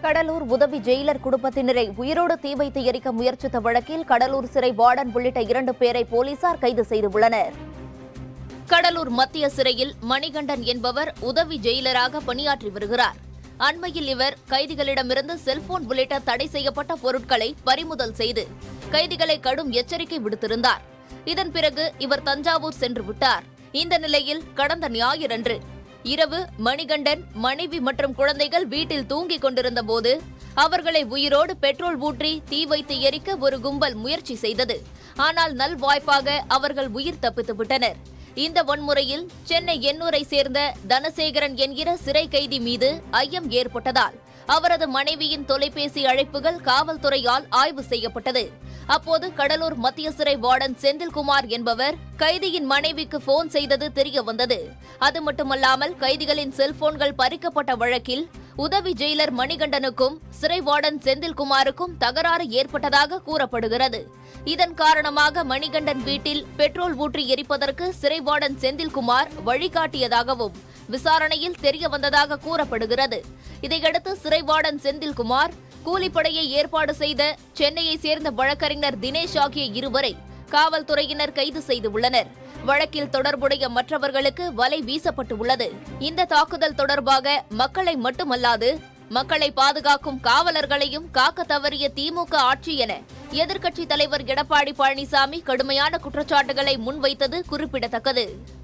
கடலூர் உதவி ஜெயிலர் குடும்பத்தினரை உயிரோடு தீ வைத்து எரிக்க முயற்சித்த வழக்கில் கடலூர் சிறை வார்டன் உள்ளிட்ட இரண்டு பேரை போலீசார் கைது செய்துள்ளனர் கடலூர் மத்திய சிறையில் மணிகண்டன் என்பவர் உதவி ஜெயிலராக பணியாற்றி வருகிறார் அண்மையில் இவர் கைதிகளிடமிருந்து செல்போன் உள்ளிட்ட தடை செய்யப்பட்ட பொருட்களை பறிமுதல் செய்து கைதிகளை கடும் எச்சரிக்கை விடுத்திருந்தார் இதன் பிறகு இவர் தஞ்சாவூர் சென்று விட்டார் இந்த நிலையில் கடந்த ஞாயிறன்று இரவு மணிகண்டன் மனைவி மற்றும் குழந்தைகள் வீட்டில் தூங்கிக் கொண்டிருந்த போது அவர்களை உயிரோடு பெட்ரோல் ஊற்றி தீ வைத்து எரிக்க ஒரு கும்பல் முயற்சி செய்தது ஆனால் நல்வாய்ப்பாக அவர்கள் உயிர் தப்பித்து விட்டனர் இந்த வன்முறையில் சென்னை எண்ணூரை சேர்ந்த தனசேகரன் என்கிற சிறை கைதி மீது ஐயம் ஏற்பட்டதால் அவரது மனைவியின் தொலைபேசி அழைப்புகள் காவல்துறையால் ஆய்வு செய்யப்பட்டது அப்போது கடலூர் மத்திய சிறை வார்டன் செந்தில்குமார் என்பவர் கைதியின் மனைவிக்கு போன் செய்தது தெரிய வந்தது அது மட்டுமல்லாமல் கைதிகளின் செல்போன்கள் பறிக்கப்பட்ட வழக்கில் உதவி ஜெயிலர் மணிகண்டனுக்கும் சிறை வார்டன் செந்தில்குமாருக்கும் தகராறு ஏற்பட்டதாக கூறப்படுகிறது இதன் காரணமாக மணிகண்டன் வீட்டில் பெட்ரோல் ஊற்றி எரிப்பதற்கு சிறை வார்டன் செந்தில்குமார் வழிகாட்டியதாகவும் விசாரணையில் தெரிய வந்ததாக கூறப்படுகிறது இதையடுத்து சிறை வார்டன் செந்தில்குமார் கூலிப்படையை ஏற்பாடு செய்த சென்னையை சேர்ந்த வழக்கறிஞர் தினேஷ் ஆகிய இருவரை காவல்துறையினர் கைது செய்துள்ளனர் வழக்கில் தொடர்புடைய மற்றவர்களுக்கு வலை வீசப்பட்டு உள்ளது இந்த தாக்குதல் தொடர்பாக மக்களை மட்டுமல்லாது மக்களை பாதுகாக்கும் காவலர்களையும் காக்க தவறிய திமுக ஆட்சி என எதிர்க்கட்சித் தலைவர் எடப்பாடி பழனிசாமி கடுமையான குற்றச்சாட்டுகளை முன்வைத்தது குறிப்பிடத்தக்கது